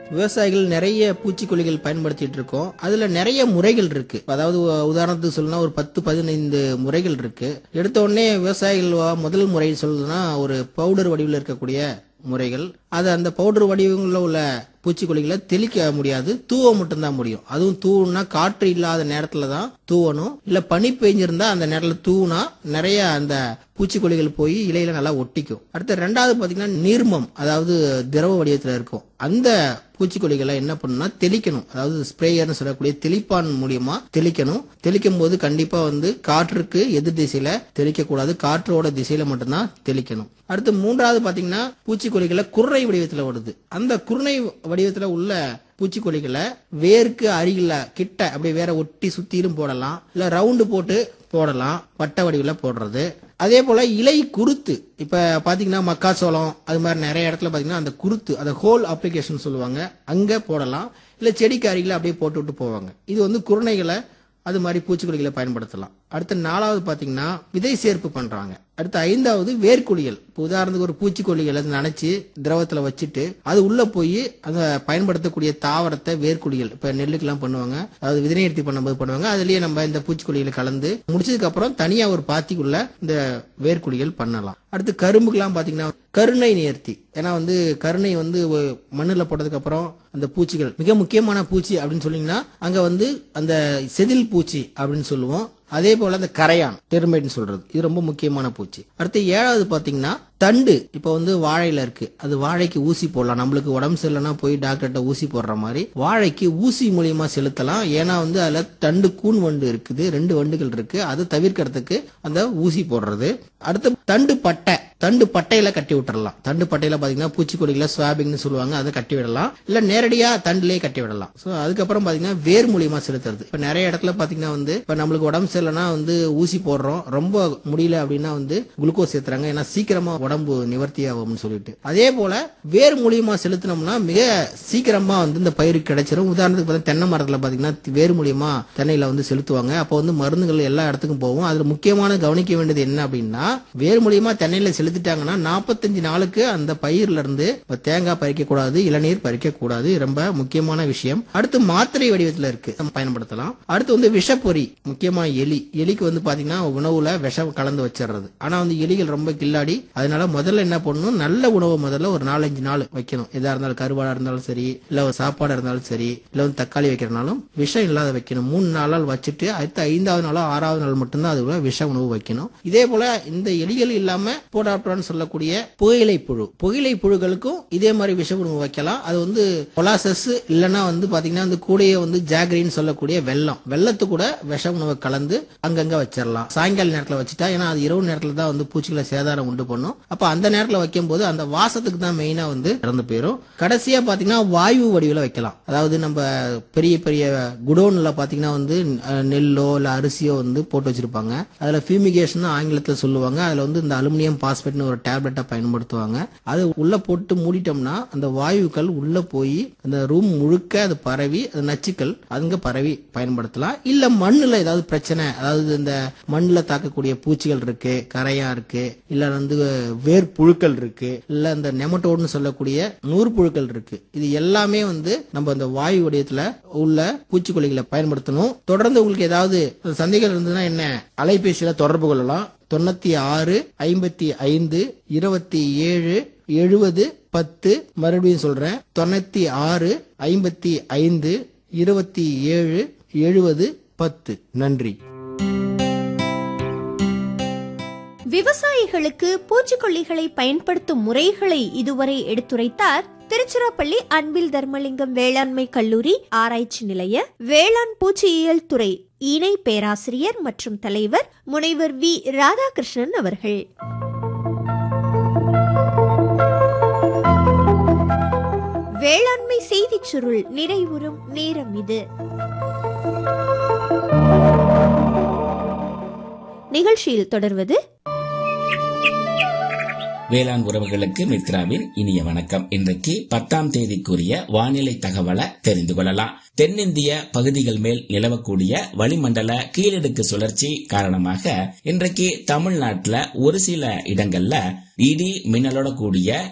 விவசாயிகள் நிறைய பூச்சிக்கொல்லிகள் பயன்படுத்திட்டு இருக்கோம் அதுல நிறைய முறைகள் இருக்கு அதாவது உ- உதாரணத்துக்கு சொல்லணும்னா ஒரு பத்து பதினைந்து முறைகள் இருக்கு எடுத்த உடனே விவசாயிகள் வா- முதல் முறை சொல்லுதுன்னா ஒரு பவுடர் வடிவில் இருக்கக்கூடிய முறைகள் அது அந்த பவுடர் வடிவங்களில் உள்ள பூச்சிக்கொல்லிகளை தெளிக்க முடியாது தூவ மட்டும்தான் முடியும் அதுவும் தூவுனா காற்று இல்லாத நேரத்துல தான் தூவணும் இல்ல பனி பெஞ்சிருந்தா அந்த நேரத்துல தூவுனா நிறைய அந்த பூச்சிக்கொல்லிகள் போய் இலையில நல்லா ஒட்டிக்கும் அடுத்து ரெண்டாவது பாத்தீங்கன்னா நீர்மம் அதாவது திரவ வடிவத்துல இருக்கும் அந்த பூச்சிக்கொல்லிகளை என்ன பண்ணணும்னா தெளிக்கணும் அதாவது ஸ்ப்ரேயர்னு சொல்லக்கூடிய தெளிப்பான் மூலியமா தெளிக்கணும் தெளிக்கும் போது கண்டிப்பா வந்து காற்றுக்கு எதிர் திசையில தெளிக்க கூடாது காற்றோட திசையில மட்டும்தான் தெளிக்கணும் அடுத்து மூன்றாவது பாத்தீங்கன்னா பூச்சிக்கொல்லிகளை குர்ரை வடிவத்துல வருது அந்த குருணை வடிவத்துல உள்ள பூச்சிக்கொல்லிகளை வேருக்கு அருகில கிட்ட அப்படியே வேற ஒட்டி சுத்திலும் போடலாம் இல்ல ரவுண்டு போட்டு போடலாம் வட்ட வடிவில போடுறது அதே போல இலை குருத்து இப்ப பாத்தீங்கன்னா மக்காச்சோளம் அது மாதிரி நிறைய இடத்துல பாத்தீங்கன்னா அந்த குருத்து அந்த ஹோல் அப்ளிகேஷன் சொல்லுவாங்க அங்க போடலாம் இல்ல செடிக்கு அருகில அப்படியே போட்டு விட்டு போவாங்க இது வந்து குருணைகளை அது மாதிரி பூச்சிக்கொல்லிகளை பயன்படுத்தலாம் அடுத்து நாலாவது பாத்தீங்கன்னா விதை சேர்ப்பு பண்றாங்க அடுத்து ஐந்தாவது வேர்க்குழிகள் இப்போ உதாரணத்துக்கு ஒரு பூச்சிக்கொல்லிகளை நனைச்சு திரவத்துல வச்சுட்டு அது உள்ள போய் அந்த பயன்படுத்தக்கூடிய தாவரத்தை வேர்க்குழிகள் இப்ப நெல்லுக்கெல்லாம் பண்ணுவாங்க அதாவது விதைநீர்த்தி பண்ணும்போது பண்ணுவாங்க அதுலயே நம்ம இந்த பூச்சிக்கொல்லிகளை கலந்து முடிச்சதுக்கு அப்புறம் தனியா ஒரு பாத்திக்குள்ள இந்த வேர்க்குழிகள் பண்ணலாம் அடுத்து கரும்புக்கெல்லாம் பாத்தீங்கன்னா கருணை நேர்த்தி ஏன்னா வந்து கருணை வந்து ஒ- மண்ணுல போட்டதுக்கு அப்புறம் அந்த பூச்சிகள் மிக முக்கியமான பூச்சி அப்படின்னு சொன்னீங்கன்னா அங்க வந்து அந்த செதில் பூச்சி அப்படின்னு சொல்லுவோம் அதே போல அந்த கரையான் டெர்மைட்னு சொல்றது இது ரொம்ப முக்கியமான பூச்சி அடுத்து ஏழாவது பாத்தீங்கன்னா தண்டு இப்போ வந்து வாழையில இருக்கு அது வாழைக்கு ஊசி போடலாம் நம்மளுக்கு உடம்பு சரியில்லைன்னா போய் டாக்டர்கிட்ட ஊசி போடுற மாதிரி வாழைக்கு ஊசி மூலியமா செலுத்தலாம் ஏன்னா வந்து அதுல தண்டு கூன் வண்டு இருக்குது ரெண்டு வண்டுகள் இருக்கு அதை தவிர்க்கிறதுக்கு அந்த ஊசி போடுறது அடுத்து தண்டு பட்டை தண்டு பட்டையில கட்டி விட்டுறலாம் தண்டு பட்டையில பாத்தீங்கன்னா பூச்சிக்கொல்லிகளை ஸ்வாபிங்னு சொல்லுவாங்க அதை கட்டி விடலாம் இல்ல நேரடியா தண்டுலயே கட்டி விடலாம் சோ அதுக்கப்புறம் பாத்தீங்கன்னா வேர் மூலியமா செலுத்துறது இப்ப நிறைய இடத்துல பாத்தீங்கன்னா வந்து இப்ப நம்மளுக்கு உடம்பு சரியில்லைன்னா வந்து ஊசி போடுறோம் ரொம்ப முடியல அப்படின்னா வந்து குளுக்கோஸ் ஏத்துறாங்க ஏன்னா சீக்கிரமா உடம்பு நிவர்த்தி ஆகும்னு சொல்லிட்டு அதே போல வேர் மூலியமா செலுத்தினோம்னா மிக சீக்கிரமா வந்து இந்த பயிருக்கு கிடைச்சிரும் உதாரணத்துக்கு பார்த்தா தென்னை மரத்துல பாத்தீங்கன்னா வேர் மூலியமா தென்னையில வந்து செலுத்துவாங்க அப்போ வந்து மருந்துகள் எல்லா இடத்துக்கும் போகும் அதுல முக்கியமான கவனிக்க வேண்டியது என்ன அப்படின்னா வேர் மூலியமா தென்னையில செலுத்திட்டாங்கன்னா நாற்பத்தஞ்சு நாளுக்கு அந்த பயிர்ல இருந்து இப்ப தேங்காய் பறிக்க கூடாது இளநீர் பறிக்க கூடாது ரொம்ப முக்கியமான விஷயம் அடுத்து மாத்திரை வடிவத்துல இருக்கு நம்ம பயன்படுத்தலாம் அடுத்து வந்து விஷப்பொறி முக்கியமா எலி எலிக்கு வந்து பாத்தீங்கன்னா உணவுல விஷம் கலந்து வச்சிடுறது ஆனா வந்து எலிகள் ரொம்ப கில்லாடி அதனால முதல்ல என்ன பண்ணணும் நல்ல உணவு முதல்ல ஒரு நாலஞ்சு நாள் வைக்கணும் எதா இருந்தாலும் கருவாடா இருந்தாலும் சரி இல்ல ஒரு சாப்பாடா இருந்தாலும் சரி இல்ல வந்து தக்காளி வைக்கிறனாலும் விஷம் இல்லாத வைக்கணும் மூணு நாளால் வச்சுட்டு அடுத்த ஐந்தாவது நாளோ ஆறாவது நாள் மட்டும்தான் அது விஷ உணவு வைக்கணும் இதே போல இந்த எலிகள் இல்லாம போடாப்டான்னு சொல்லக்கூடிய புகையிலை புழு புகையிலை புழுக்களுக்கும் இதே மாதிரி விஷ உணவு வைக்கலாம் அது வந்து பொலாசஸ் இல்லைன்னா வந்து பாத்தீங்கன்னா அந்த கூடையே வந்து ஜாகரின்னு சொல்லக்கூடிய வெள்ளம் வெள்ளத்து கூட விஷ உணவை கலந்து அங்கங்க வச்சிடலாம் சாயங்கால நேரத்துல வச்சுட்டா ஏன்னா அது இரவு நேரத்துல தான் வந்து பூச்சிகளை சேதாரம் உண்டு பண்ணும் அப்ப அந்த நேரத்துல வைக்கும் போது அந்த வாசத்துக்கு தான் மெயினா வந்து இறந்து போயிடும் கடைசியா பாத்தீங்கன்னா வாயு வடிவில் வைக்கலாம் அதாவது நம்ம பெரிய பெரிய குடோன்ல பாத்தீங்கன்னா வந்து அஹ், நெல்லோ இல்ல அரிசியோ வந்து போட்டு வச்சிருப்பாங்க அதுல ஃபியூமிகேஷன் ஆங்கிலத்துல சொல்லுவாங்க அதுல வந்து இந்த அலுமினியம் பாஸ்பேட்னு ஒரு டேப்லெட்டை பயன்படுத்துவாங்க அது உள்ள போட்டு மூடிட்டோம்னா அந்த வாயுக்கள் உள்ள போய் அந்த ரூம் முழுக்க அது பரவி அது நச்சுக்கள் அங்க பரவி பயன்படுத்தலாம் இல்ல மண்ணுல ஏதாவது பிரச்சனை அதாவது இந்த மண்ணுல தாக்கக்கூடிய பூச்சிகள் இருக்கு கரையா இருக்கு இல்ல வந்து வேர் புழுக்கள் இருக்கு இல்ல இந்த நெமட்டோடுன்னு சொல்லக்கூடிய நூறு புழுக்கள் இருக்கு இது எல்லாமே வந்து நம்ம அந்த வாயு வடிவத்துல உள்ள பூச்சிக்கொல்லிகளை பயன்படுத்தணும் தொடர்ந்து உங்களுக்கு ஏதாவது சந்தேகம் இருந்ததுன்னா என்ன அலைபேசியில தொடர்பு கொள்ளலாம் தொண்ணூத்தி ஆறு ஐம்பத்தி ஐந்து இருபத்தி ஏழு எழுபது பத்து மறுபடியும் சொல்றேன் தொண்ணூத்தி ஆறு ஐம்பத்தி ஐந்து இருபத்தி ஏழு எழுபது பத்து நன்றி விவசாயிகளுக்கு பூச்சிக்கொல்லிகளை பயன்படுத்தும் முறைகளை இதுவரை எடுத்துரைத்தார் திருச்சிராப்பள்ளி அன்பில் தர்மலிங்கம் வேளாண்மை கல்லூரி ஆராய்ச்சி நிலைய வேளாண் பூச்சியியல் துறை இணை பேராசிரியர் மற்றும் தலைவர் முனைவர் வி ராதாகிருஷ்ணன் அவர்கள் வேளாண்மை செய்திச் சுருள் நிறைவுறும் நேரம் இது நிகழ்ச்சியில் தொடர்வது வேளாண் உறவுகளுக்கு மித்ராவின் இனிய வணக்கம் இன்றைக்கு பத்தாம் தேதிக்குரிய வானிலை தகவலை தெரிந்து கொள்ளலாம் தென்னிந்திய பகுதிகள் மேல் நிலவக்கூடிய வளிமண்டல கீழடுக்கு சுழற்சி காரணமாக இன்றைக்கு தமிழ்நாட்டுல ஒரு சில இடங்கள்ல இடி மின்னலோட கூடிய